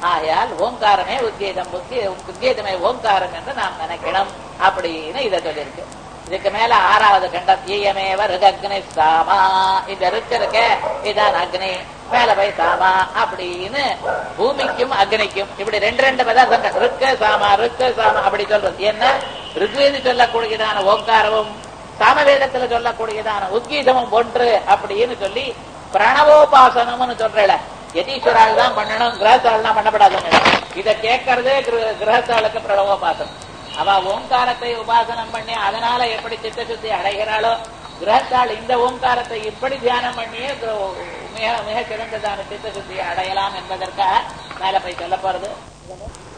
ஆயால் ஓங்காரமே உத்கீதம் உத்கீதமே ஓங்காரம் என்று நாம் நினைக்கணும் அப்படின்னு இதை சொல்லியிருக்கு இதுக்கு மேல ஆறாவது கண்டம் ஈயமேவ ருகக்னி சாமா இந்த ருக்கு இருக்க இதான் அக்னி மேல போய் சாமா அப்படின்னு பூமிக்கும் அக்னிக்கும் இப்படி ரெண்டு ரெண்டு பதார்த்தங்கள் ருக்க சாமா ருக்க சாமா அப்படி சொல்றது என்ன ருக்வேதி சொல்லக்கூடியதான ஓங்காரமும் சாமவேதத்துல சொல்லக்கூடியதான உத்கீதமும் ஒன்று அப்படின்னு சொல்லி பிரணவோபாசனம்னு சொல்றல யதீஸ்வரால் தான் பண்ணணும் கிரகத்தால் தான் பண்ணப்படாதுன்னு இதை கேட்கறதே கிரகத்தாளுக்கு பிரணவோபாசனம் அவ ஓங்காரத்தை உபாசனம் பண்ணி அதனால எப்படி சித்த சுத்தி அடைகிறாளோ கிரகத்தால் இந்த ஓங்காரத்தை இப்படி தியானம் பண்ணியே மிக மிக சிறந்ததான சித்த சுத்தியை அடையலாம் என்பதற்காக மேல போய் சொல்ல போறது